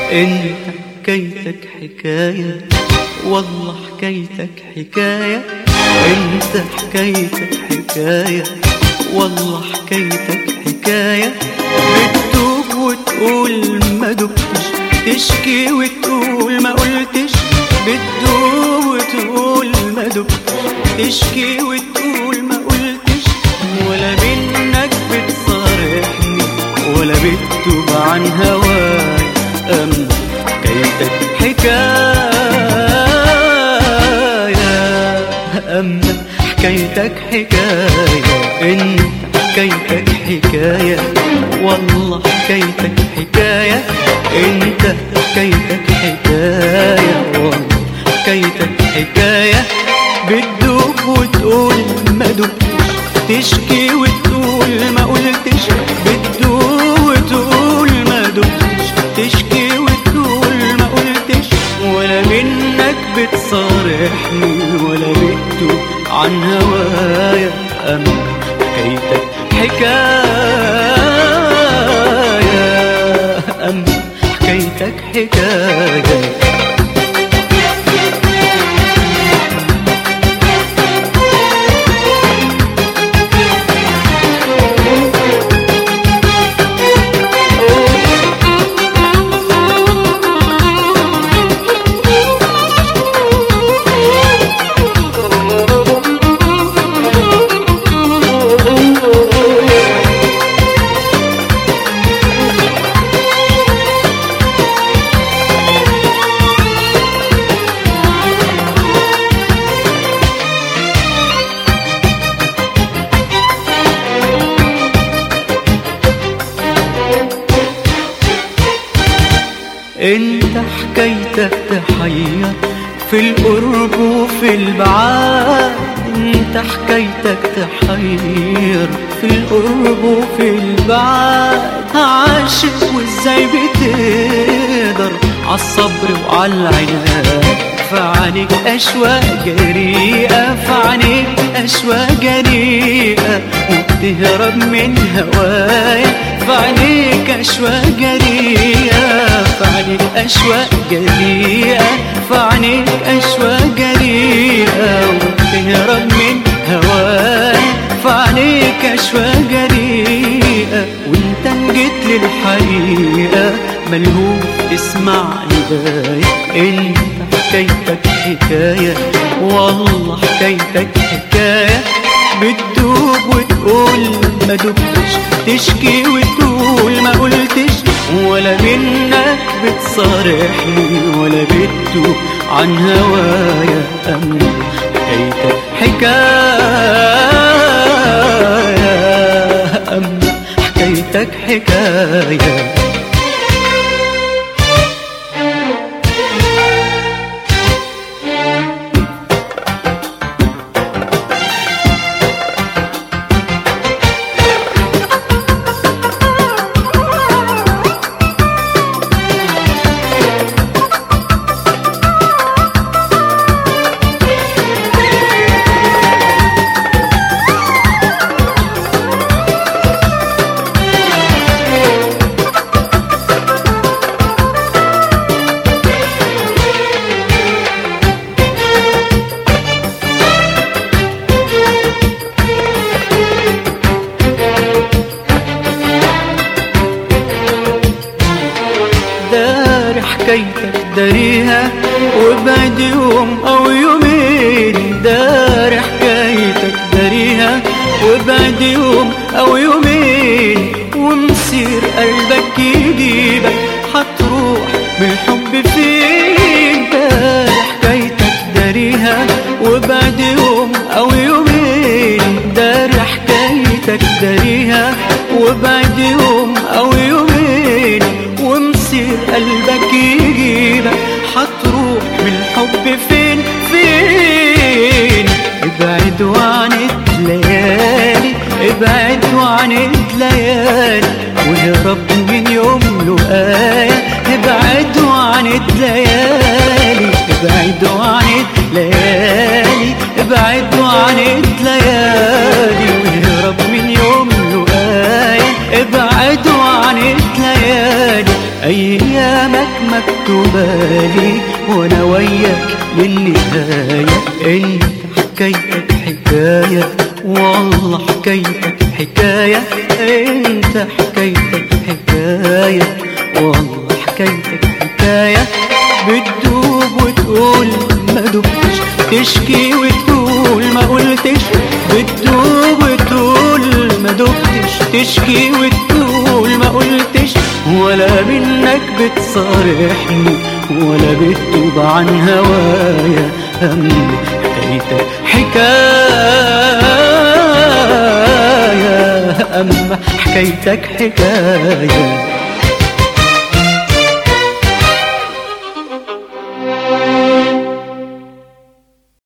انت حكايتك حكاية والله حكايتك حكاية انت حكايتك حكاية والله حكايتك حكاية بتدوب وتقول ما دبتش تشكي وتقول ما قلتش بتدوب وتقول ما دبتش تشكي وتقول ما قلتش ولا منك بتصارحني ولا بتتوب عن هواي أم حكايتك حكاية أما حكايتك حكاية انت حكايتك حكاية والله حكايتك حكاية انت حكايتك حكاية والله حكايتك حكاية بتدوب وتقول ما دبتش تشكي وتقول ما قلتش بتدوب وتقول ما دبتش تشكي وتقول ما قلتش ولا منك بتصارحني ولا بتدوب عن هوايا أما حكايتك حكاية أما حكايتك حكاية انت حكايتك تحير في القرب وفي البعاد انت حكايتك تحير في القرب وفي البعاد عاشق وازاي بتقدر عالصبر وعالعناد فعنيك أشواق جريئة فعنيك أشواق جريئة وبتهرب من هوايا فعنيك أشواق جريئة فعنيك أشواق جريئة فعنيك أشواق جريئة وبتهرب من هوايا فعنيك أشواق جريئة وانت جيت للحقيقة ملهوف تسمعني باي انت حكايتك حكاية والله حكايتك حكاية بتدوب وتقول ما دبتش تشكي وتقول ما قلتش ولا منك بتصارحني ولا بتدوب عن هوايا أما حكايتك حكاية أما حكايتك حكاية دار حكايتك داريها وبعد يوم او يومين دار حكايتك داريها وبعد يوم او يومين ومصير قلبك يجيبك حتروح بالحب فين دار حكايتك داريها وبعد يوم او يومين دار حكايتك داريها وبعد يوم او يومين ومصير قلبك يجيبك حتروح بالحب فين فين ابعد عن الليالي ابعد عن الليالي واهرب من يوم لقايا ابعد عن الليالي ابعد عن الليالي ابعد عن الليالي واهرب من يوم لقايا ابعد عن الليالي أيامك مكتوبة لي وأنا وياك للنهاية أنت حكايتك حكاية والله حكايتك حكاية أنت حكايتك حكاية والله حكايتك حكاية بتدوب وتقول ما دبتش تشكي وتقول ما قلتش بتدوب وتقول ما دبتش تشكي وتقول ما قلتش ولا منك بتصارحني ولا بتتوب عن هوايا أم حكايتك حكاية أما حكايتك حكاية